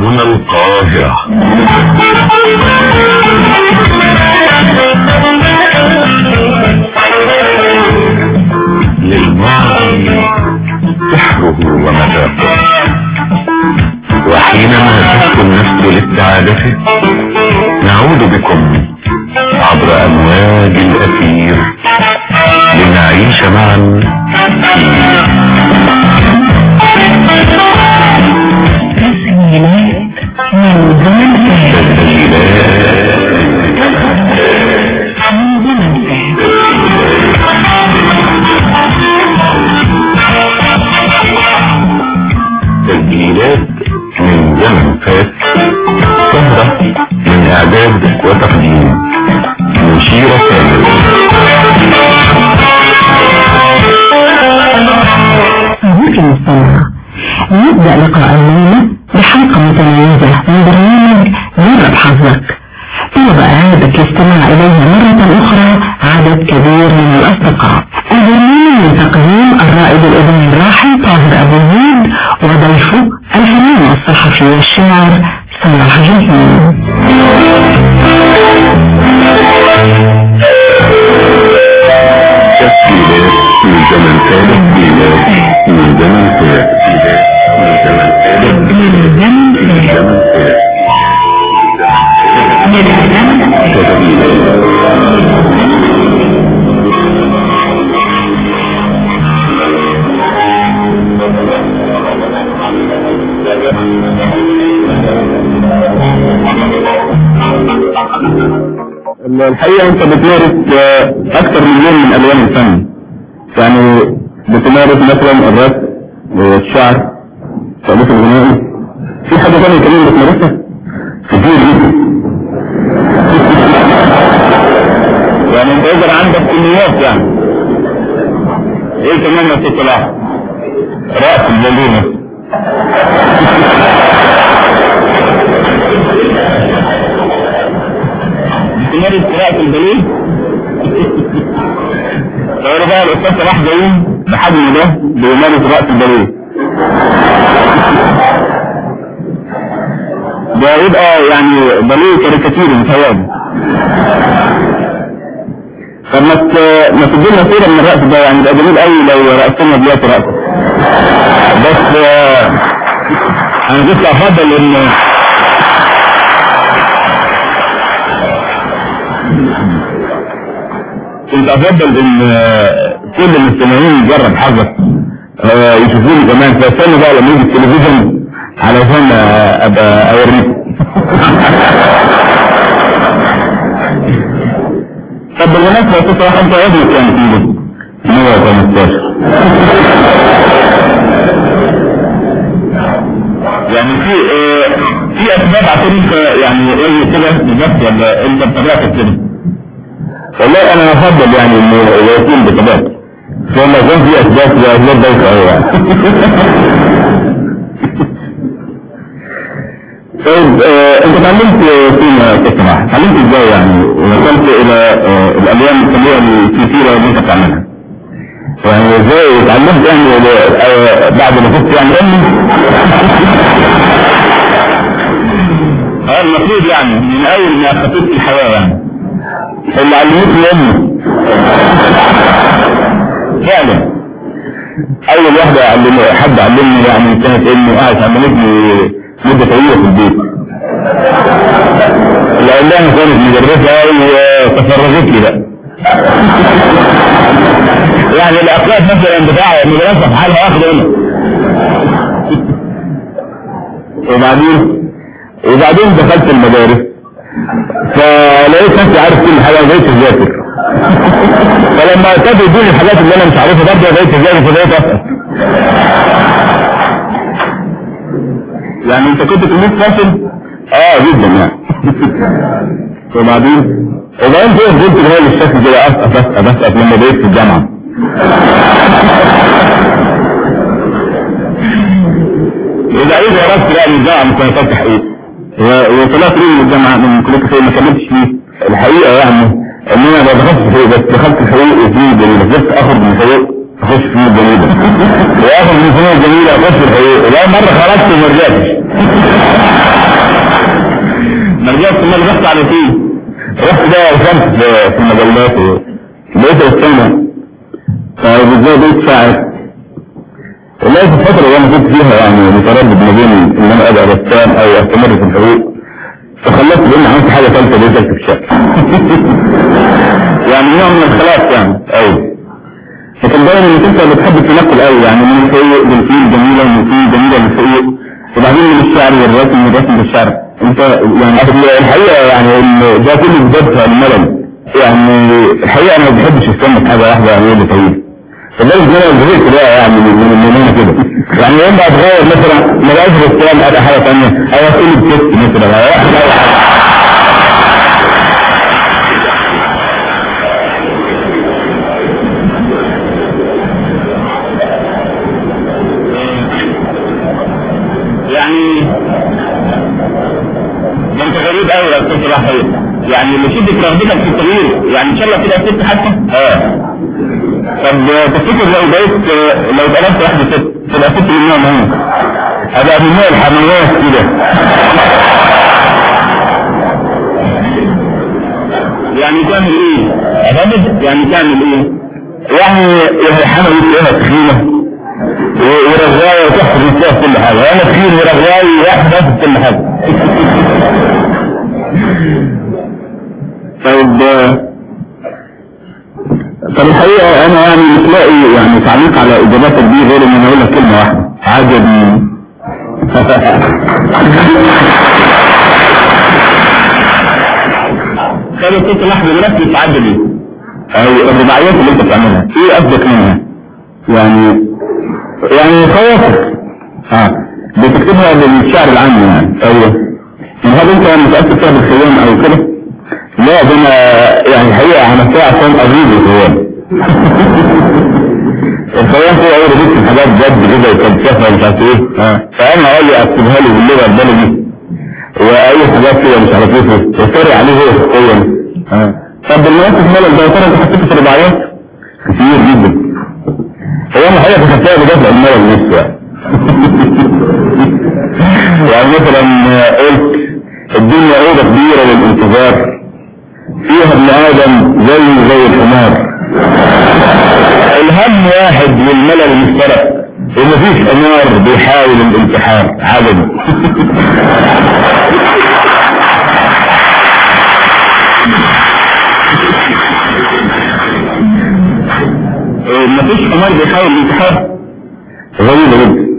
هنا القاهرة للماضي سحره ومذاقه وحينما تسكن النفس للسعادة نعود بكم عبر أمواج الأثير لنعيش معا تسجيلات من زمن فات من زمن فات تسجيلات من زمن فات سهرة من إعداد وتقديم مشيرة كامل صديقي المستمع نبدأ لقاء الليلة بحلقة متميزة من برنامج جرب حظك طلب إعادة الاستماع إليها مرة أخرى عدد كبير من الأصدقاء البرنامج من تقديم الرائد الإذاعي الراحل طاهر أبو زيد وضيفه الفنان الصحفي والشاعر صلاح جهين تسجيلات من زمن فات تسجيلات من زمن فات تسجيلات من زمن فات من زمن من فات زمن فات من زمن فات الحقيقة انت بتمارس آه، اكثر من لون من الوان الفن يعني بتمارس مثلا الرسم والشعر تأليف الغنائي في حاجة ثانية كمان بتمارسها كتير جدا يعني انت يقدر عندك كميات يعني ايه كمان يا ست صلاح رأس البالونة بتمارس قراءة البالون تقول بقى الأستاذ صلاح جايين بحجم ده بيمارس رأس البالون ده يبقى يعني بالون كاريكاتيري متهيألي طب ما ت- ما تدي لنا صورة من الرأس ده يعني يبقى جميل قوي لو رأسنا دلوقتي رأسه بس آه، انا كنت افضل ان كنت افضل ان آه، كل المستمعين يجرب حظك آه، يشوفوني كمان فاستنى بقى لما يجي التلفزيون علشان آه، ابقى اوريكم طب بالمناسبة يا استاذ صلاح انت ابنك كام كيلو؟ 115 يعني في آه، في اسباب عشان انت يعني ايه كده بالظبط ولا انت بطبيعتك كده؟ والله انا افضل يعني انه يكون بطبيعتي فلما يكون في اسباب تبقى اسباب بايخه قوي يعني طيب آه، انت اتعلمت فيما تسمع اتعلمت ازاي يعني وصلت الى آه، الالوان الفنيه الكثيره اللي انت بتعملها يعني ازاي اتعلمت يعني آه، بعد ما كنت يعني امي اه المفروض يعني من اول ما خطيت الحياه يعني اللي علمتني امي فعلا اول واحده علم حد علمني يعني كانت امي وقعدت علمتني مده طويله في البيت لانها كانت مدرسه وتفرجت لي بقى يعني الاخلاق مثلا بتاع المدرسه في حالها واخد هنا وبعدين وبعدين دخلت المدارس فلقيت نفسي عارف كل حاجه بقيت اذاكر فلما ابتدوا يدوني الحاجات اللي انا مش عارفها برضه بقيت اذاكر فبقيت اسال يعني انت كنت تلميذ فاشل؟ اه جدا يعني وبعدين وبعدين كده فضلت اللي هو الشكل كده اسقط اسقط اسقط لما بقيت في الجامعه وبعدين عرفت بقى من الجامعه مكونات تحقيق و- وطلعت ليه من الجامعه من كليه الحقوق ما كملتش فيه الحقيقه يعني ان انا ما دخلتش في الحقوق بس دخلت الحقوق وفيه جميله بس اخرج من الحقوق اخش في الجميله واخرج من الفنون الجميله اخش في الحقوق ولا مره خرجت وما رجعتش امال رحت على فين رحت بقى وصلت في في المجلات و- لقيت السنة فبالذات بقيت ساعة والله في الفترة اللي انا كنت فيها يعني متردد ما بين ان انا ابقى رسام او استمر في الحقوق فخلصت بان عملت حاجة ثالثة دي ثالثة الشقة يعني نوع من الخلاص يعني ايوه لكن باين انك انت بتحب التنقل قوي يعني من السيء للفيل جميلة ومن الفيل جميلة للسيء وبعدين من الشعر والرسم من الرسم للشعر انت يعني الحقيقة يعني ال- ده كله بجد الملل يعني الحقيقة انا ما بحبش استنى حاجة واحدة يعني اللي طويل فلازم ان انا زهقت بقى يعني من من من هنا كده يعني يوم بقى اتغير مثلا ما بقاش رسام ابقى حاجة ثانية او اقول بست مثلا أو واحد أو حاجة. يعني ده انت غريب قوي يا استاذ رحيل يعني اللي شدة رغبتك في التغيير يعني ان شاء الله كده ست حتى اه طب تفتكر لو بقيت لو اتقلبت واحدة ست تبقى ست من نوع مهم ابقى من نوع الحملات كده يعني تعمل ايه؟ أبدا يعني تعمل ايه؟ يعني يعني حمل فيها تخينة و- ورغاية وتحفظ فيها في كل حاجة وانا تخين ورغاية واحد في كل حاجة طيب آه، طب الحقيقة انا يعني مش لاقي يعني تعليق على اجاباتك دي غير ان انا اقول لك كلمة واحدة عجبي كانت كنت لحظة بنفسي تعجبي او الرباعيات اللي انت بتعملها ايه قصدك منها يعني يعني خواطر اه بتكتبها بالشعر العامي يعني ايوه يعني هل انت متأكد فيها بالخيام او كده لا ده انا يعني الحقيقة عملتها عشان اغيب الخيام الخيام فيها ايه بكتب حاجات جد كده وفلسفة ومش عارف ايه اه فانا قال لي اكتبها له باللغة البلدي واي حاجات كده مش عارف ايه وفرق عليه هو شخصيا اه طب بالمناسبة مالك ده يا ترى انت حطيته في رباعيات كتير جدا هو انا حقيقة خدتها بدافع المال نفسه يعني مثلا قلت الدنيا اوضة كبيرة للانتظار فيها ابن ادم زي زي الحمار الهم واحد والملل مشترك ومفيش حمار بيحاول الانتحار عدم مفيش حمار بيحاول الانتحار غريبة جدا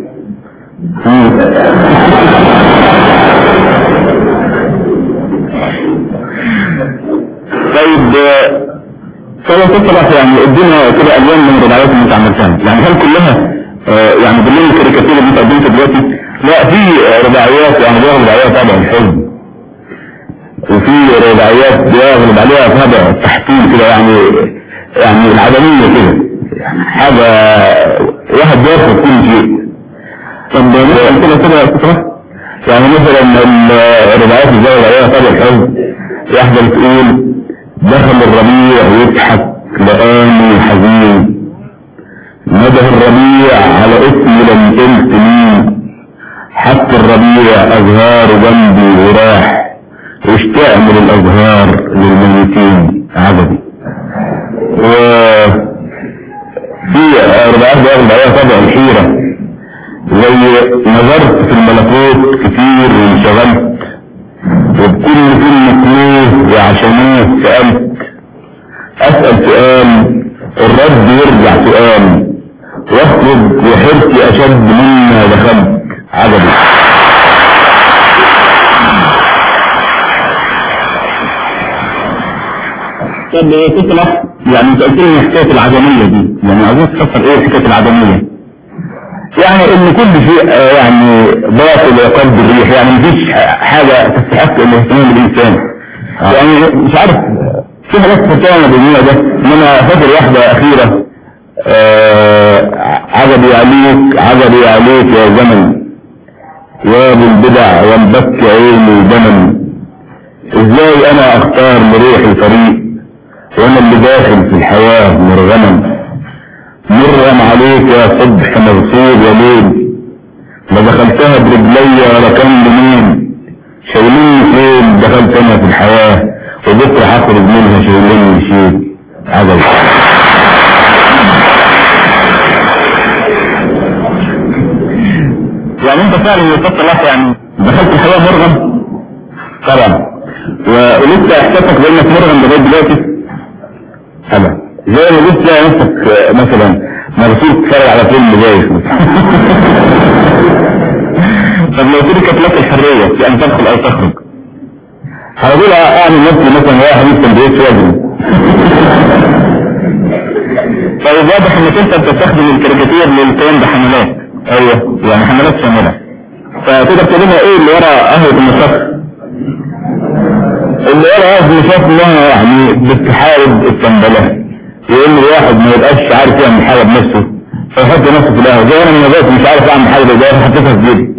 طيب فلو تطلع يعني الدنيا كده الوان من الرباعيات اللي انت عملتها يعني هل كلها آه، يعني ضمن الكاريكاتير اللي انت قدمتها دلوقتي لا في رباعيات يعني بياخد رباعيات طبعا الحزن وفي رباعيات بيغلب عليها طابع التحطيم كده يعني يعني العدمية كده يعني حاجة واحد بياخد كل شيء طب مثلا كده كده فكرة يعني مثلا الرباعيات اللي بيغلب عليها طابع الحزن واحدة بتقول دخل الربيع يضحك لقاني حزين نده الربيع على اسمي لم قلت مين حتى الربيع أزهار جنبي وراح واشتاق من الأزهار للميتين عجبي و في رباعات بقى رباعية طبع الحيرة زي نظرت في الملكوت كتير وانشغلت وبكل كلمة ليه وعشانيه سألت أسأل سؤال الرد يرجع سؤال واخرج وحرتي أشد مما دخلت عجبي طب تطلع يعني انت قلت لي حكايه العدميه دي يعني عايزين تفسر ايه حكايه العدميه يعني ان كل شيء آه، يعني باطل وقلب الريح يعني مفيش حاجه تستحق الاهتمام بالانسان يعني مش عارف في حاجات فتاة بالدنيا ده انما فاكر واحده اخيره آه عجبي عليك عجبي عليك يا زمن يا ابو البدع والبك عيني دمن ازاي انا اختار لروحي طريق وانا اللي داخل في الحياة مرغما مرغم عليك يا صبح مغصوب يا ليل ما دخلتها برجلي ولا كان لمين شايليني فين دخلت انا في وبكره هخرج منها شغلين شيء عجب يعني انت فعلا وصلت الله يعني دخلت الحياه مرغم طبعا ولسه احساسك بانك مرغم لغايه دلوقتي ابدا زي ما قلت تلاقي نفسك مثلا مبسوط تتفرج على فيلم بايخ طب لو قلت لك لك الحريه في ان تدخل او تخرج هقول اعمل نفسي مثلا واحد من سندوتش وزن طيب واضح انك انت بتستخدم الكاريكاتير للقيام بحملات ايوه يعني حملات شامله فتقدر تقولها ايه اللي ورا قهوه المشاق اللي ورا قهوه المشاق انها يعني بتحارب التنبله يقول لي واحد ما يبقاش عارف يعمل حاجه بنفسه فيحط نفسه في القهوه زي انا من نبات مش عارف اعمل حاجه زي حطيتها في جيبي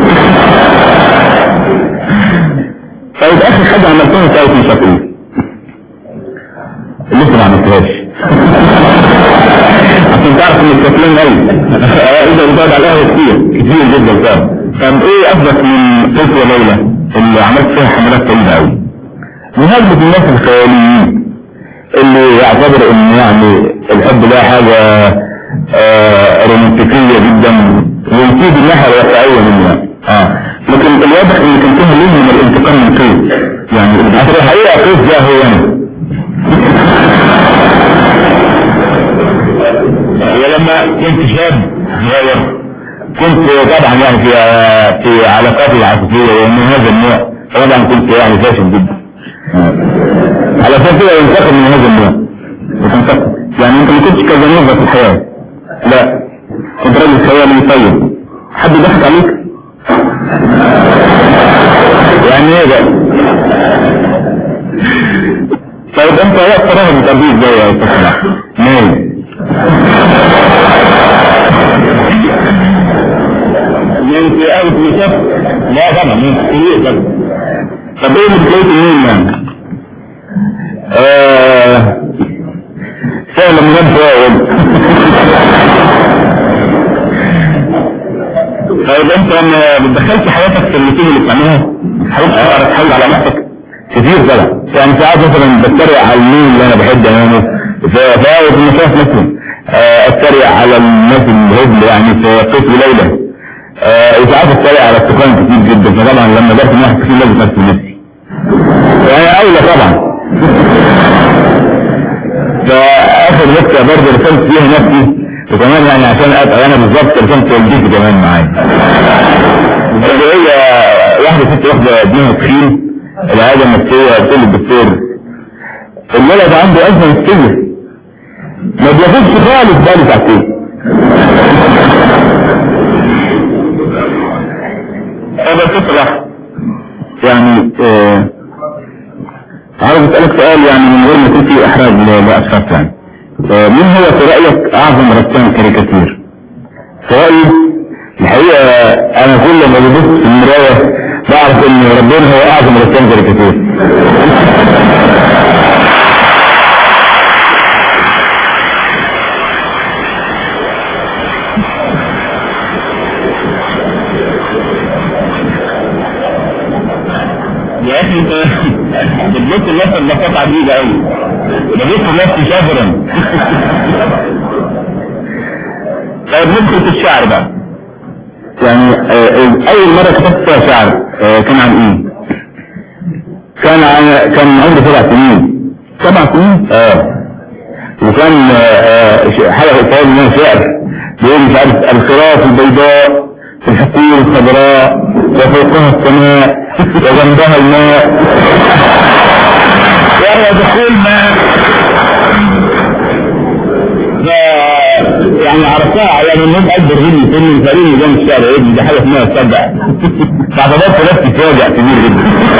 طيب اخر حاجه عملتها في قهوه المشاق ايه؟ لسه ما عملتهاش عشان تعرف ان الكافيين قوي اذا بتقعد على القهوه كتير كتير جدا فعلا طب ايه افضل من قصه ليلى اللي عملت فيها حملات طويله قوي مهاجمه الناس الخياليين اللي يعتبر ان يعني الحب ده حاجه آه رومانتيكيه جدا ويفيد الناحيه الواقعيه منها اه لكن الواضح ان كان فيها لون من الانتقام من قيس يعني الحقيقه قيس ده هو انا ولما كنت شاب صغير كنت طبعا يعني في في علاقاتي العاطفيه ومن هذا النوع طبعا كنت يعني فاشل جدا علشان كده ينتقم من هذا النوع وتنتقم يعني انت ما كنتش كزنوبه في الحياه لا كنت راجل خيالي طيب حد ضحك عليك يعني ايه ده طيب انت وقت فراغ بتقضيه ازاي يا استاذ صلاح؟ نايم من في أول في شف لا طبعا من كتير طبعا طب ايه اللي بتلاقيه مين يعني؟ آه سهل من فوائد طيب انت لما بتدخلش حياتك في الروتين اللي بتعملها حاولت تحاول على نفسك كتير طبعا يعني ساعات مثلا بتريق على المين اللي انا بحب اعمله فاول في المسافه مثلا اتريق على الناس الهبل يعني في قسم ليلى وساعات اتريق على التقان كتير جدا فطبعا لما جت من واحد كتير لازم نفسي نفسي يعني اولى طبعا فاخر نكته برضه رسمت فيها نفسي وكمان يعني عشان ابقى انا بالظبط رسمت والدتي كمان معايا هي واحده ست واخده ابنها تخين العادة النفسية بتقول الدكتور الولد عنده أزمة نفسية ما بياخدش خالص بالي ساعتين هذا تفرح يعني آه عاوز اسألك سؤال يعني من غير ما يكون فيه احراج لأشخاص يعني آه مين هو في رأيك اعظم رسام كاريكاتير؟ في رأيي الحقيقة انا كل ما ببص في المراية بعرف ان ربنا هو اعظم رسام كاريكاتير يا اخي انت بتبص لنفسك بساطة عجيبة قوي ببص لنفسي شافرا طيب ندخل في الشعر بقى يعني اول مرة كتبت فيها شعر كان عن ايه كان عن كان عمري سبع سنين سبع سنين اه وكان حاجة قصاد من شعر بيقول مش عارف الخراف البيضاء في الحقول الخضراء وفوقها السماء وجنبها الماء وهو دخول ماء يعني عرفتها يعني الناس اكبر مني سني فريق نظام الشعر يا ابني دي حاجه اسمها تصدق فاعتبرت نفسي فاجع كبير جدا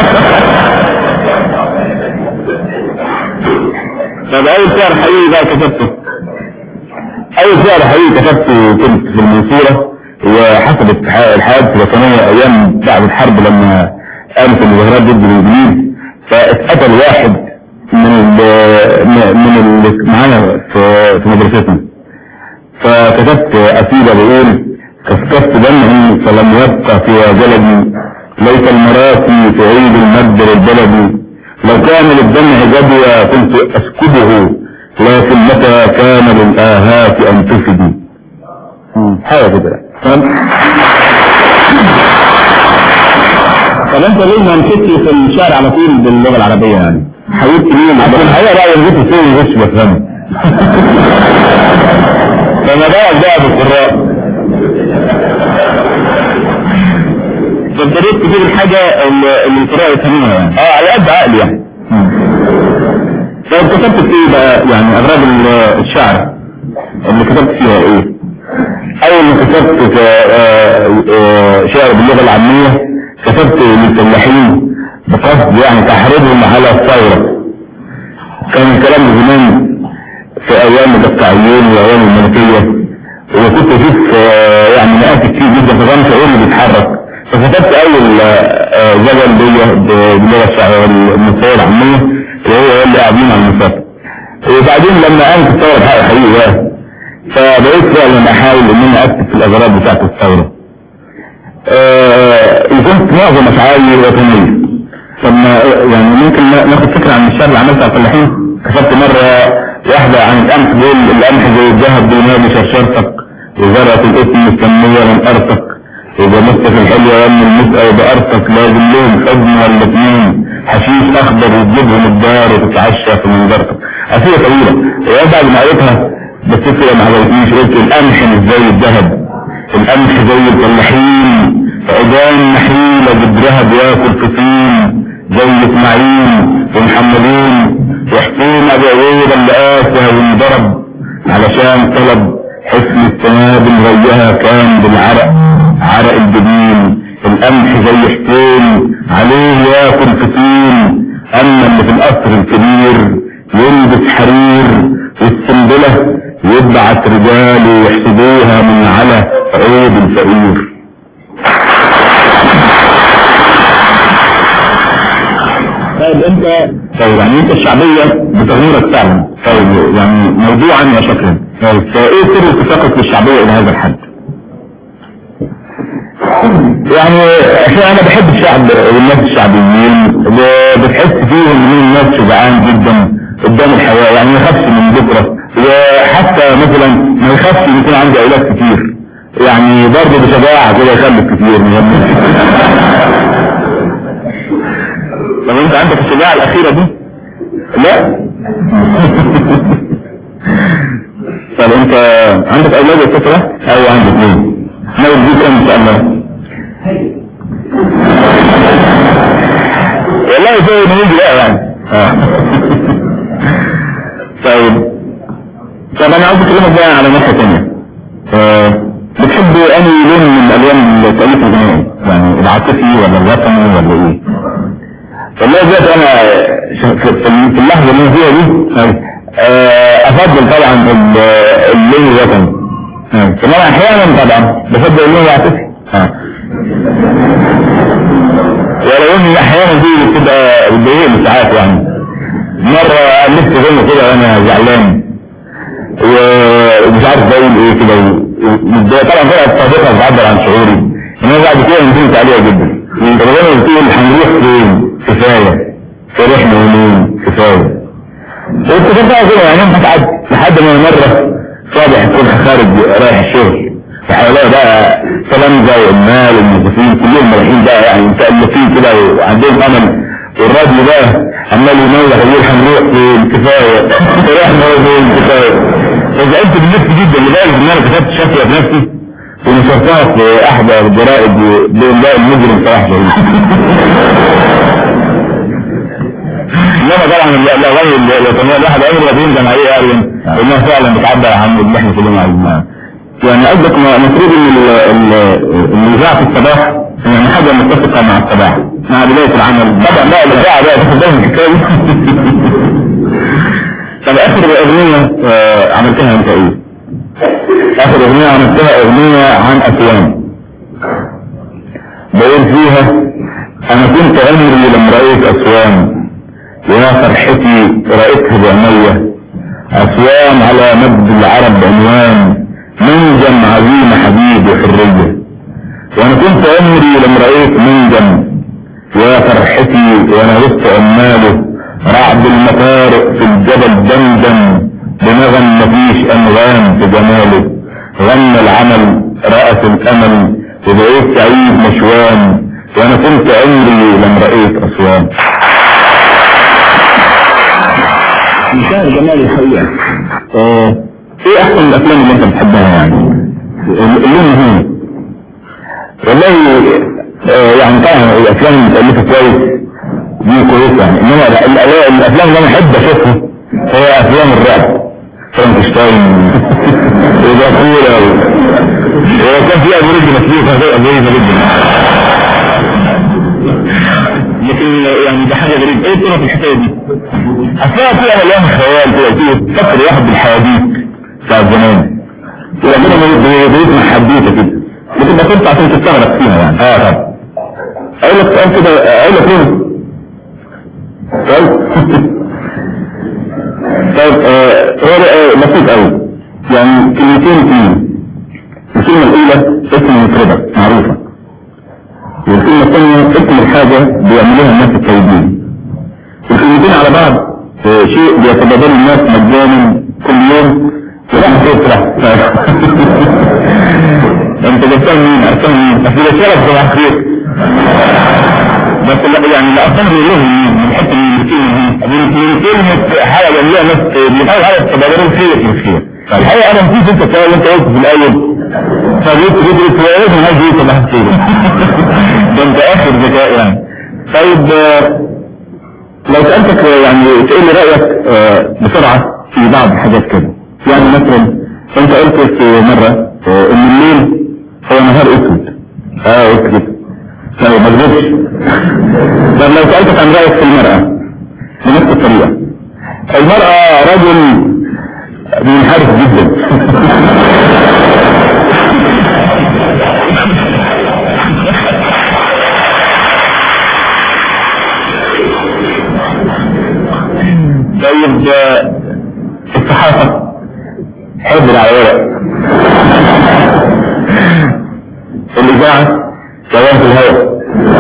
طب اول شعر حقيقي بقى كتبته اول شعر حقيقي كتبته كنت في المنصوره وحصلت الحادثه الوطنيه ايام بعد الحرب لما قامت المظاهرات ضد الانجليز فاتقتل واحد من ال من اللي معانا في في مدرستنا فكتبت قصيدة بقول كسكست دمعي فلم يبقى سوى جلدي ليس المراسي تعيد المجد للبلد لو كان للدمع جدوى كنت اسكبه لكن متى كان للآهات ان تفدي حاجة كده طب انت ليه ما مشيتش في الشعر على طول باللغه العربيه يعني؟ حاولت مين عشان الحقيقة بقى يجيب فين مش بفهم فما بالك بقى بالقراء فابتديت تجيب الحاجه اللي اللي القراء يفهموها يعني اه على قد عقلي يعني طيب كتبت في ايه بقى يعني اغراض ال- الشعر اللي كتبت فيها ايه اول ما كتبت في آه، آه، شعر باللغة العامية كتبت للفلاحين بقصد يعني تحريضهم على الثورة كان الكلام ده زمان في ايام الدكتعيين وايام الملكية وكنت اشوف آه، يعني مئات كتير جدا في غمسة ايه اللي بيتحرك فكتبت اول آه، آه، جدل ليا ب- باللغة الشعرية المصرية العامية اللي هو اللي قاعدين على المسافة وبعدين لما قامت الثورة الحقيقة حقيقي بقى فبقيت فعلا احاول ان انا اكتب في الاغراض بتاعت الثورة آه، وكنت معظم اشعاري وطنية لما يعني ممكن ناخد فكرة عن الشعر اللي عملته على الفلاحين كتبت مرة واحدة عن القمح دول القمح زي الذهب بينادي شرشرتك وزرعة الاسم مستنية من ارتك إذا مست في الحلوة يم المسأة بأرتك لازم لهم حزن الاثنين حشيش أخضر وتجيبهم الدار وتتعشى في منظرتك أسئلة طويلة وبعد ما قريتها بس هي ما عجبتنيش قلت القمح مش زي الذهب القمح زي الفلاحين عيدان نحيلة جدرها بياكل فطين زي اسماعيل ومحمدين وحسين ابو عبيدة اللي قاسى وانضرب علشان طلب حسن السنابل غيها كان بالعرق عرق الجبين القمح زي حسين عليه ياكل فطين اما اللي في القصر الكبير يلبس حرير والسنبلة يبعت رجال يحسدوها من على عود الفقير طيب انت طيب يعني انت الشعبية بتغييرك فعلا طيب يعني موضوعا وشكلا طيب فايه سر اتفاقك للشعبية الى هذا الحد يعني عشان انا بحب الشعب والناس الشعبيين بتحس فيهم ان الناس شجعان جدا قدام الحياة يعني ما يخافش من بكرة وحتى مثلا ما يخافش ان يكون عنده اولاد كتير يعني برضه بشجاعة كده يخلف كتير مهم طب انت عندك الشجاعة الاخيرة دي لا طب انت عندك اولاد يا فترة ايوه عندك اثنين ناوي تجيب كام ان شاء الله والله زي ما يجي بقى يعني اه طيب طب انا عاوز اكلمك بقى على ناحية تانية آه، بتحب انهي لون من الالوان التأليف الغنائي يعني العاطفي ولا الوطني ولا ايه والله دلوقتي انا ش- في في- في اللحظة اللي انا فيها دي آه، افضل طبعا ال- اللون الوطني آه، كمان احيانا طبعا بفضل اللون العاطفي آه. ولو ان احيانا دي بتبقى بتضايقني ساعات يعني مرة ألفت غنى كده وانا زعلان و- ومش عارف اقول ايه كده و- ومتضايق. طبعا طلعت صادقة بتعبر عن شعوري انا بعد كده ندمت عليها جدا ربنا بتقول هنروح فين كفاية فرحنا يومين كفاية واتفقت بقى كده يعني انت قعدت لحد ما مرة صالح يكون خارج رايح الشغل وحواليه بقى تلامذة وعمال والموظفين كلهم رايحين بقى يعني متألفين كده وعندهم امل والراجل بقى عمال ينوح يقول هنروح فين كفاية فرحنا فين كفاية فزعلت من نفسي جدا لدرجة ان انا كتبت شكوى بنفسي ونشرتها في احدى الجرائد بين بقى المجرم صلاح جهيد انما طبعا الاغاني الوطنيه الواحد عمره ما بيندم عليها ابدا لانها فعلا بتعبر عن اللي احنا كلنا عايزينها يعني قصدك المفروض ان ال- ال- الاذاعه في الصباح يعني حاجه متفقه مع الصباح مع بدايه العمل طبعا بقى الاذاعه بقى تاخد بالك من الحكايه دي. طب اخر اغنيه آه، عملتها انت ايه؟ اخر اغنيه عملتها اغنيه عن اسوان بقول فيها انا كنت عمري لما رأيت اسوان يا فرحتي رأيتها بعينيا اسوان على مجد العرب عنوان منجم عظيم حبيب وحرية وانا كنت عمري لما رأيت منجم يا فرحتي وانا وسط عماله رعد المفارق في الجبل دمدم بنغم مفيش انغام في جماله غنى العمل رأس الامل وبقيت سعيد مشوان وانا كنت عمري لم رأيت اسوان مثال جمال الحقيقة آه، ايه احسن الافلام اللي انت بتحبها يعني اللي مهم والله آه، يعني طبعا الافلام المتألفة كويس دي كويسة يعني انما ال- ال- الافلام اللي انا احب اشوفها هي افلام الرعب فرانكشتاين ودراكولا و- وكان فيها بريد مسلوقة غريبة جدا لكن يعني ده حاجة غريبة ايه تقرا في الحكاية دي اصلا فيها مليان خيال كده كده تفكر واحد بالحواديت بتاع زمان كده كده بيسمع حدوته كده لكن ما كنت عشان تستغرب فيها يعني اه طبعا اقول لك سؤال كده اقول لك ايه طيب طيب آه، هو آه، بسيط قوي يعني كلمتين فيه الكلمة الأولى اسم المفردة معروفة والكلمة الثانية اسم الحاجة بيعملوها الناس الطيبين الكلمتين على بعض آه، شيء بيتبادل الناس مجانا كل يوم تروح تفرح انت جبتها مين؟ عرفتها مين؟ بس ده شرف صباح الخير بس لا يعني لا اصلا لهم من حته من الكلمه دي من كلمه حاجه جميله ناس بيقال على تبادل الخير في الخير الحقيقه انا نسيت انت الكلام اللي انت قلته في الاول فجيت تدرس وقلت ما هاجي صباح الخير ده انت اخر ذكاء يعني طيب آه، لو سألتك آه، يعني تقول لي رأيك آه، بسرعة في بعض الحاجات كده يعني مثلا انت قلت في مرة آه، ان الليل هو نهار اسود اه قلت كده طيب ما تكذبش طب لو سألتك عن رأيك في المرأة بنفس الطريقة المرأة رجل منحرف جدا طيب آه، الصحافة حب على ورق الإذاعة كلام في الهواء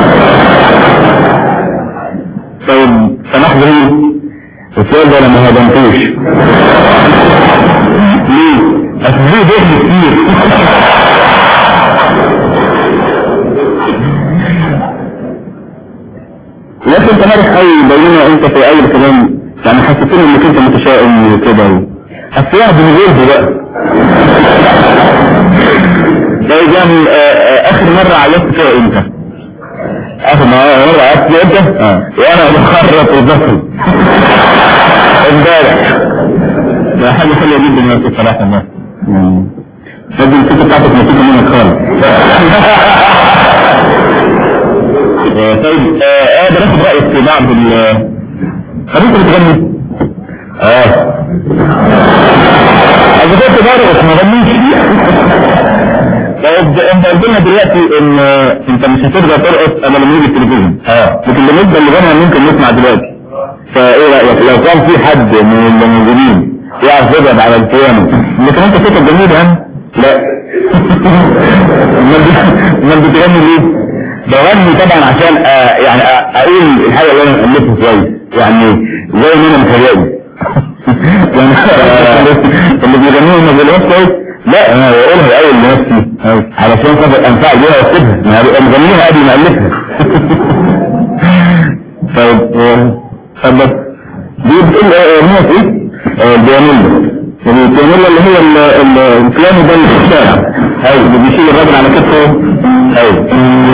طيب سمح لي السؤال ده انا ما هضمتوش ليه؟ اصل ليه دهن كتير لكن انت عارف قوي بينما انت في اول كلام يعني حسيتني انك انت متشائم وكده اصل واحد من غيره بقى ده يعني اخر مرة عيطت فيها امتى؟ اخر مرة عيطت فيها امتى؟ اه وانا بخرط وبخرط امبارح ده حاجة حلوة جدا يا استاذ صلاح الله لازم الست بتاعتك نتيجة منك خالص آه، طيب اه آه، بناخد رأيك في بعض ال خليك بتغني اه انا كنت برقص ما غنيش طيب انت قلت لنا دلوقتي ان انت مش هتقدر ترقص الا لما يجي التلفزيون اه لكن بالنسبه للغنى ممكن نسمع دلوقتي فايه رايك لو كان في حد من الموجودين يعرف يضرب على البيانو لكن انت صوتك جميل يعني لا امال بتغني ليه؟ بغني طبعا عشان آه يعني آه اقول الحاجه اللي انا الفتها كويس يعني زي ما انا متهيألي يعني اللي بيغنوها ما بيقولوهاش كويس لا انا بقولها الاول لنفسي علشان خاطر انفع بيها واكتبها ما انا بغنيها قبل ما الفها طيب آه، اتفضل دي بتقول آه، اغنيه ايه؟ آه، البيانيلا البيانيلا اللي هي ال- ال- البيانو ده اللي في الشارع ايوه اللي بيشيل الراجل على كتفه ايوه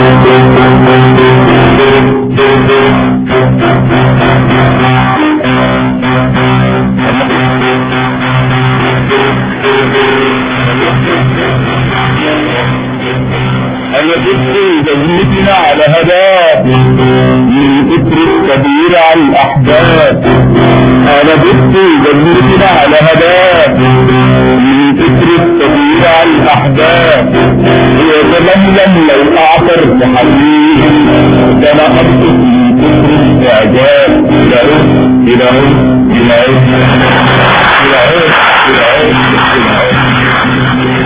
انا جبت جنتنا على هداك من كتر الكبير على الاحداث انا جبت جنتنا على هداك من كتر الكبير على الاحداث يا زمن لو اعثرت حبيبي ده انا ابسط من كتر الاعجاب الى عود الى عود الى عود الى عود الى عود الى عود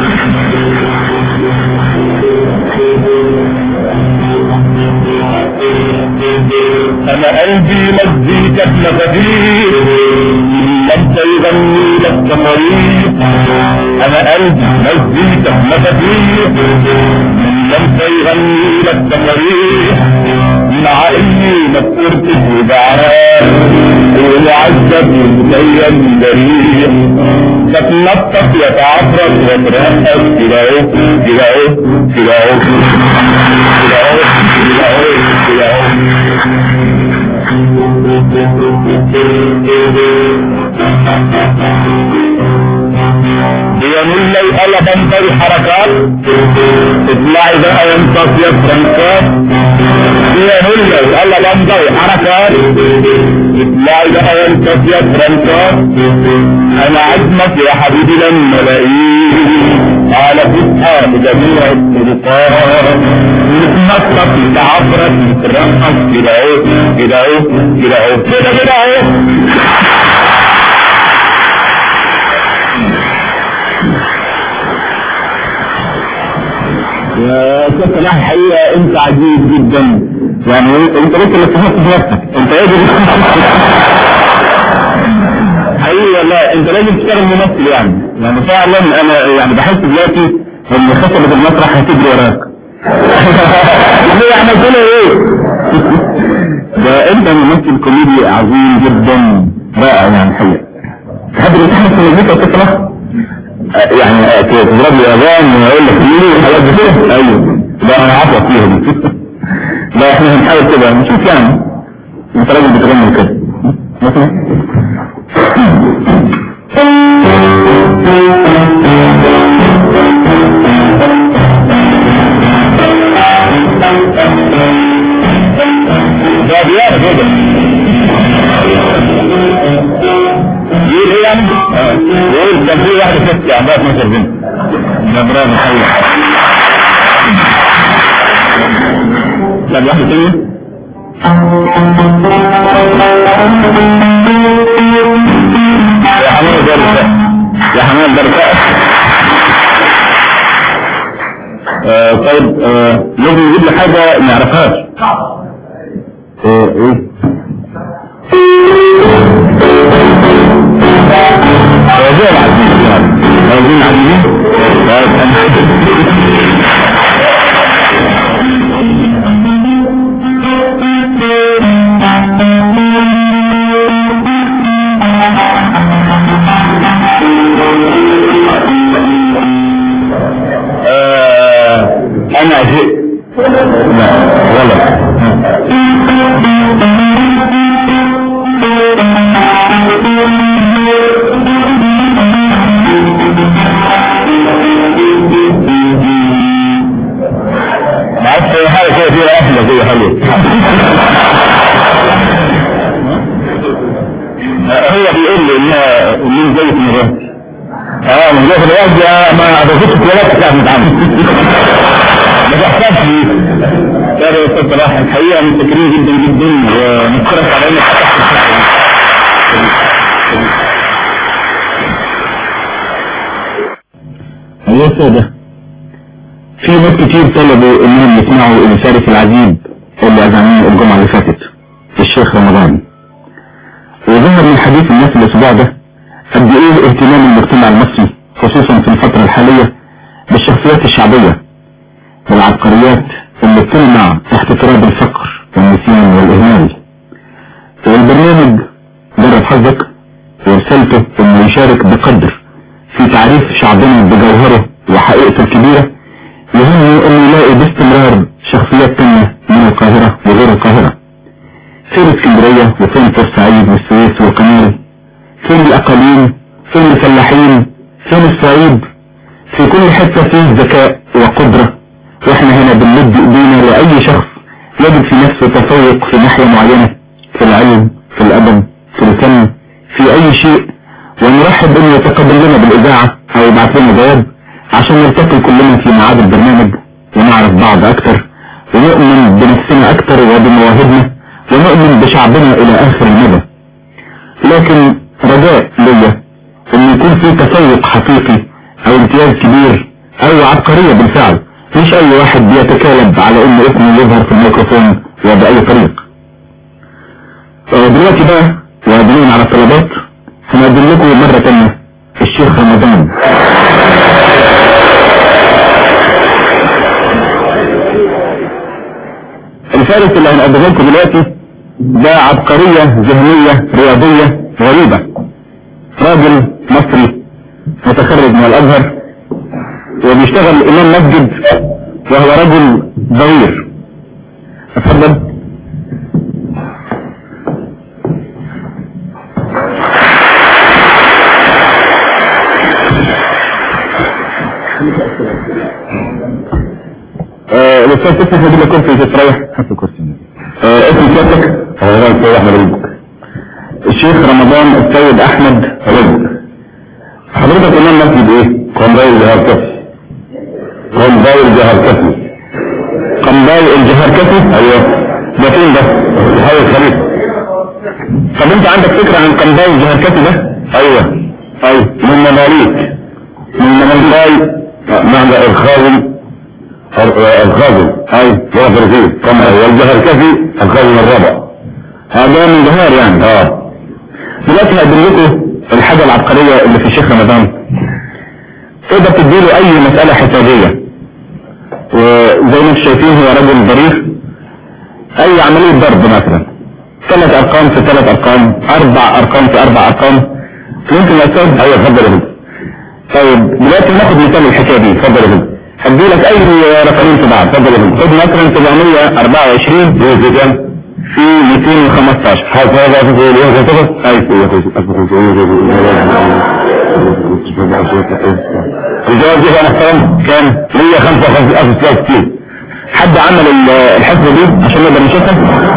انا قلبي مزيكا مفاتيح انت يغني لك تفاريح انا قلبي مزيكا مفاتيح انت يغني لك تفاريح مع اني ما فكرتش وجعان ومعذب ومزين جريح تتنطط يتعفرت وترقص كده اهو كده اهو كده اهو كده اهو كده اهو كده اهو بيعمل لي قلب انطري حركات اطلعي بقى ينطف يا فرنكات بيعمل لي قلب انطري حركات اطلعي بقى ينطف يا فرنكات انا عزمك يا حبيبي لما الاقيك على فتحة بجميع الطرقات نتنطط نتعفرت نترقص كده اهو كده اهو كده اهو كده كده اهو يا استاذ صلاح الحقيقه انت عجيب جدا يعني انت لسه اللي اتفقت بنفسك انت قادر حقيقي والله انت لازم تشتغل ممثل يعني يعني فعلا انا يعني بحس دلوقتي ان خشبة المسرح هتجري وراك ليه عملت له ايه؟ ده انت ممثل كوميدي عظيم جدا رائع يعني الحقيقه تحب تحب في المزيكا يا استاذ صلاح؟ يعني تضرب لي اذان ويقول لك ليه حاجات كده ايوه لا انا عارفه فيها دي لا احنا هنحاول كده نشوف يعني انت راجل بتغني كده مثلا ده بيار كده يقول ايه يعني؟ يقول كان في واحدة ست عندها 12 بنت ده برافو حقيقي طب واحدة تانية يا حمام بركة يا حمام بركة آه طيب آه لازم نجيب لي حاجة ما يعرفهاش آه ايه موضوع العزيز موضوع العزيز انا جئت لا غلط ما عرفت اي حاجه كده فيها احلى زي حلوه هو بيقول لي انها مين زي في الرهن اه من جهه الوقت يا ما ضفتش اتولدت كانت متعمل ما تحتاجش يا يا استاذ صلاح الحقيقه متشكرين جدا جدا ونشكرك على انك فتحت الفتحه ايوه ساده في ناس كتير طلبوا انهم يسمعوا الفارس العجيب اللي اذعناه الجمعه اللي فاتت الشيخ رمضان وظهر من حديث الناس الاسبوع ده قد ايه اهتمام المجتمع المصري خصوصا في الفترة الحالية بالشخصيات الشعبية والعبقريات اللي بتلمع تحت تراب الفقر والنسيان والاهمال والبرنامج جرب حظك ورسالته انه يشارك بقدر في تعريف شعبنا بجوهره وحقيقته الكبيرة يهمه انه يلاقي باستمرار شخصيات تانية من القاهرة وغير القاهرة فين اسكندرية وفين بورسعيد والسويس والقنال فين الاقاليم فين الفلاحين فين الصعيد في كل حتة فيه ذكاء وقدرة واحنا هنا بنمد ايدينا لاي شخص يجد في نفسه تفوق في ناحية معينة في العلم في الادب في الفن في اي شيء ونرحب انه يتقبل لنا بالاذاعة او يبعث لنا جواب عشان نلتقي كلنا في ميعاد البرنامج ونعرف بعض اكتر ونؤمن بنفسنا اكتر وبمواهبنا ونؤمن بشعبنا الى اخر المدى لكن رجاء ليا ان يكون في تفوق حقيقي او امتياز كبير او عبقرية بالفعل مش اي واحد بيتكالب على انه اسمه يظهر في الميكروفون وبأي طريق دلوقتي بقى وقادمين على الطلبات هنقدم لكم مرة تانية الشيخ رمضان الفارس اللي هنقدمه لكم دلوقتي ده عبقرية ذهنية رياضية غريبة راجل مصري متخرج من الازهر وبيشتغل امام مسجد وهو رجل ضرير اتفضل آه، الاستاذ تسمح لي لك كرسي تستريح هات الكرسي آه، اسم سيادتك رمضان السيد احمد رزق الشيخ رمضان السيد احمد رزق حضرتك امام مسجد ايه قنباي الجهار كفي قنباي الجهار كفي قنباي الجهار كفي ايوه ده فين ده حي الخليج طب انت عندك فكرة عن قنباي الجهار كفي ده ايوه ايوه من مماليك من مماليك معنى الخاوي الخازن اي وافر فيه كما والجهر كفي الخازن الرابع هذا من جهار يعني اه دلوقتي هقدم لكم الحاجة العبقرية اللي في الشيخ رمضان تقدر تديله اي مسألة حسابية وزي ما انتم شايفين هو رجل ضرير اي عملية ضرب مثلا ثلاث ارقام في ثلاث ارقام اربع ارقام في اربع ارقام ممكن يا استاذ ايوه اتفضل يا فندم طيب دلوقتي ناخد مثال الحكايه دي اتفضل يا فندم هدي لك اي رقمين في بعض اتفضل يا فندم خد مثلا 724 في كام؟ في 215 حاجه هذا في اليوم كده ايوه الجواب دي انا محترم كام 155000 حد عمل ال- الحسبه دي عشان نقدر نشوفها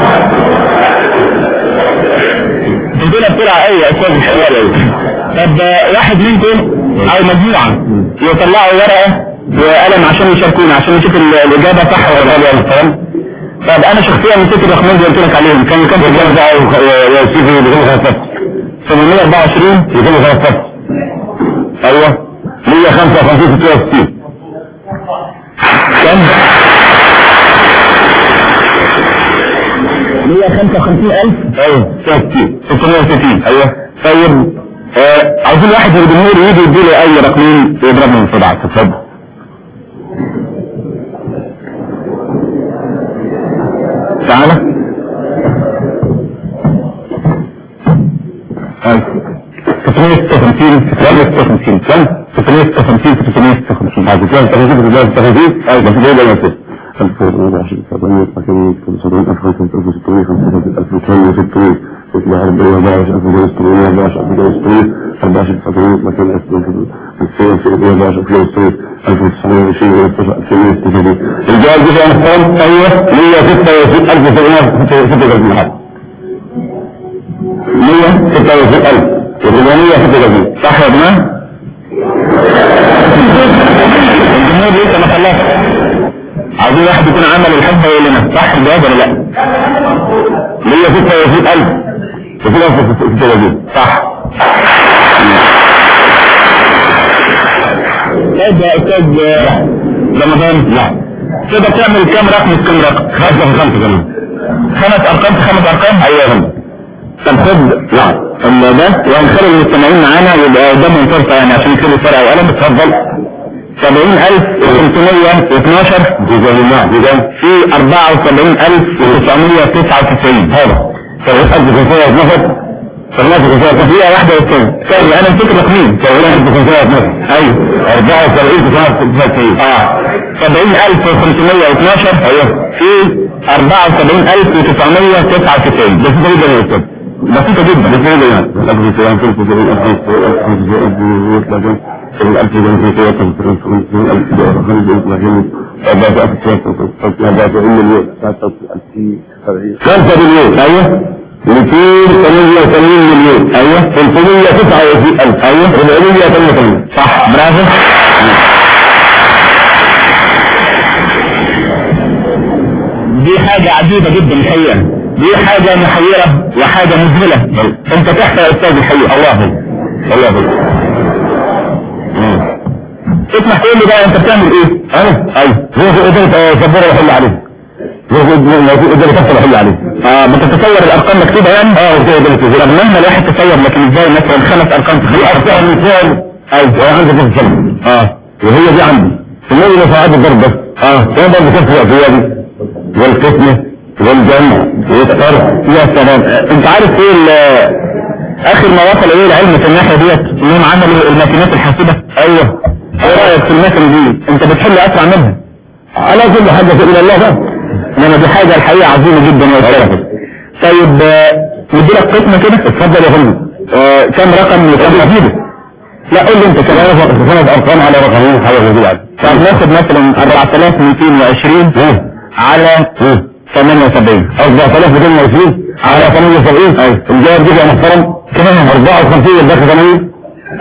عندنا بسرعة ايه يا استاذ الحوار طب آه، واحد منكم او مجموعة يطلعوا ورقة وقلم عشان يشاركونا عشان نشوف ال- الاجابة صح ولا غلط ولا تمام طب انا شخصيا نسيت الرقمين اللي قلت لك عليهم كان كام في الجواب ده يا سيدي بيقول 724 بيقول 15 ايوه 155 66 كم 155000 ايوه 60 660 ايوه طيب آه عايزين واحد من الجمهور يجي يديله اي رقمين يضربهم في بعض اتفضل تعالى ايوه 656 656 كم 656 656 هذا كان تخفيف ده تخفيف ايوه بس ده ده بس 1420 700 270 1600 1600 يطلع 14 1600 14 1600 14 900 200 14 1600 1920 1900 الجواب دي كان محترم ايوه 166736 حرف 166700 436 صح يا جماعه؟ الجمهور لسه ما خلصش عايزين واحد يكون عمل الحسبه ويقول لنا صح الجواب ولا لا؟ 166000 36 صح طيب يا استاذ رمضان لا تقدر تعمل كام رقم في كام رقم؟ خمسة في خمسة كمان خمس ارقام في خمس ارقام؟ ايوه يا فندم طب خد لا اما ده وهنخلي المستمعين معانا يبقى قدامهم فرصة يعني عشان يكتبوا فرقة وقلم اتفضل 70512 جزاء جزاء في 74999 هذا 7512 فالناس كنت فيها واحدة والثانية ثاني انا نسيت الرقمين فأولا انت كنت ايوه 74 اه 70512 ايوه في 44999 بسيطة جدا يا استاذ بسيطة جدا بسيطة جدا يعني الأجل في أنفل في جميع الأجل في أجل في أجل في الألف جنيه في وطن في الألف جنيه في الأجل أربعة ألف أربعة مليون خمسة مليون ايوه 288 مليون ايوه 329 الف ايوه 488 صح برافو دي حاجة عجيبة جدا الحقيقة دي حاجة محيرة وحاجة مذهلة انت تحفى يا استاذ الحقيقة الله يحفظك الله يحفظك اسمح تقول لي بقى انت بتعمل ايه؟ انا؟ ايوه هو في قدرة صبورة يحل عليه ده اللي كسر حل عليه اه بتتصور الارقام مكتوبه يعني اه وده ده اللي طب مهما الواحد تصور لكن ازاي مثلا خمس ارقام دي تخليها ارقام مثال ايوه عندك في الفيلم اه وهي دي عندي ثم لو فعاد الضرب بس اه وانا برضه كنت في اعتيادي والقسمة والجمع والطرف يا سلام انت عارف ايه ال- اخر ما وصل اليه العلم في الناحيه ديت انهم عملوا الماكينات الحاسبه ايوه ايه رايك في المكنه دي انت بتحل اسرع منها على كل حاجة الى الله بقى انما دي حاجه الحقيقه عظيمه جدا يا استاذ طيب آه، ندي لك قسمه كده اتفضل يا فندم آه، كم رقم كم جديدة لا قول لي انت كده سنة ارقام على رقمين حاجة زي كده طب ناخد مثلا 4220 ايه على ايه 78 4220 على 78 ايوه الجواب دي يا محترم كمان 54 يبقى 80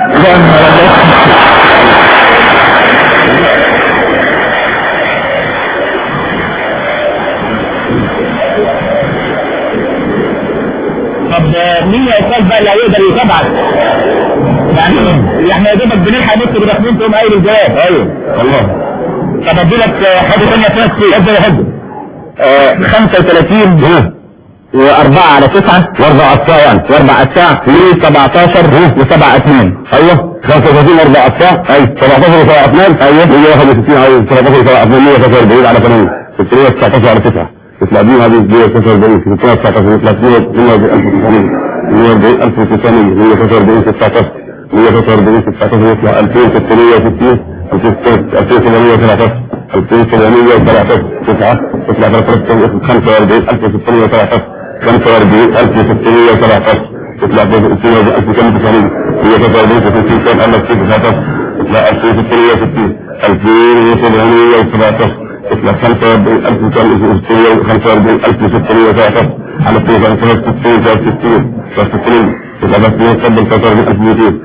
طب مين يا استاذ بقى اللي هيقدر يتابعك؟ يعني احنا يا دوبك بنلحق نكتب الرقمين تقوم قايل الجواب ايوه والله طب ادي لك حاجه ثانيه في نفس ادي يا حاج 35 ايه و4 على 9 واربع اطفال يعني و4 أتساع ل 17 و7 أثنين ايوه 35 اربع اطفال ايوه 17 و7 اثنان ايوه 161 ايوه 17 و7 اثنان 143 على 8 619 على 9 يطلع بيهم هذه 143 619 يطلع 240 140900 143 16 143 16 يطلع 2660 2717 2717 9 يطلع 45617 45617 يطلع 2000 كم بسنين هي 43 60 كان ألف 19 يطلع 2660 2717 يطلع 45000 كان 45617 على 260 60 60 يبقى بس يتقبل 43200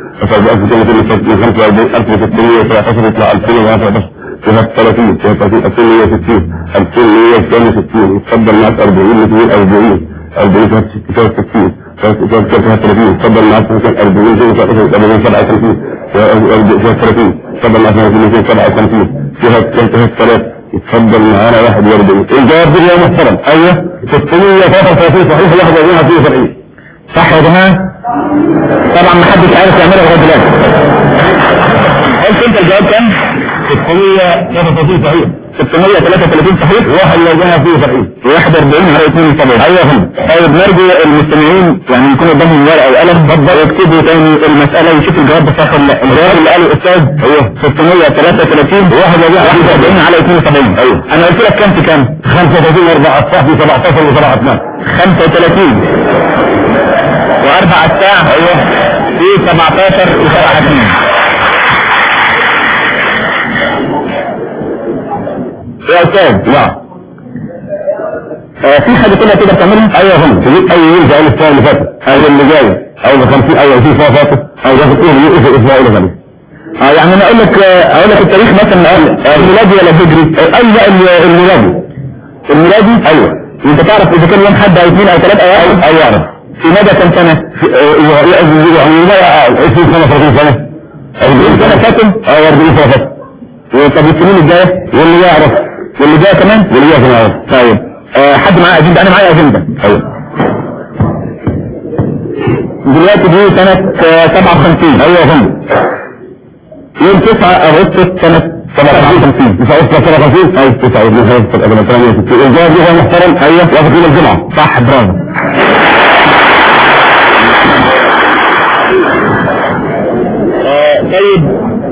44617 يطلع 2017 فيها 30 فيها 30 2160 2160 يتفضل معك 40 240 40 فيها 60 فيها 30 يتفضل معك 40 فيها 37 فيها 30 يتفضل معك 257 فيها 3 يتفضل معانا 41 الجواب دي يا محترم ايوه 633 صحيح واحد يقولها فيه فرعين صح يا جماعه؟ طبعا ما حدش عارف يعملها لغايه دلوقتي قلت انت الجواب كام؟ 633 صحيح 633 صحيح واحد يقولها فيه فرعين 41 على 72 ايوه يا فندم طيب نرجو المستمعين يعني يكون قدامهم ورقه وقلم اتفضل يكتبوا تاني المساله ويشوفوا الجواب ده صح ولا لا الجواب اللي قاله الاستاذ ايوه 633 واحد يقولها فيه 41 على 72 ايوه انا قلت لك كام في كام 35 4 اصحاب 17 و7 اثنان 35 واربع الساعة ايوه في 17 و7 2 يا استاذ لا آه في حاجة كده كده بتعملها ايوه يا فندم تجيب اي يوم زي الاسبوع اللي فات او اللي جاي او ب 50 او في فيها فاتت او ده في ايه في الاسبوع اللي فات اه يعني انا اقول لك آه، اقول لك التاريخ مثلا آه، الميلادي ولا الهجري اي لا ال- الميلادي الميلادي ايوه انت تعرف اذا كان يوم حد او اثنين او ثلاثة او اي اي يعرف في مدى كم سنة يعني لا 20 سنه 30 سنه 40 سنه فاتوا او 40 سنه فاتوا طب السنين الجاية واللي يعرف واللي جاية كمان واللي يعرف يعرف طيب آه حد معاه اجندة انا معايا اجندة ايوه دلوقتي دي سنة آه 57 ايوه يا فندم يوم 9 اغسطس سنة 57 9 57 اي 9 من هذا قبل 68 الجواب ده هو محترم ايوه وافق يوم الجمعه صح برافو آه، طيب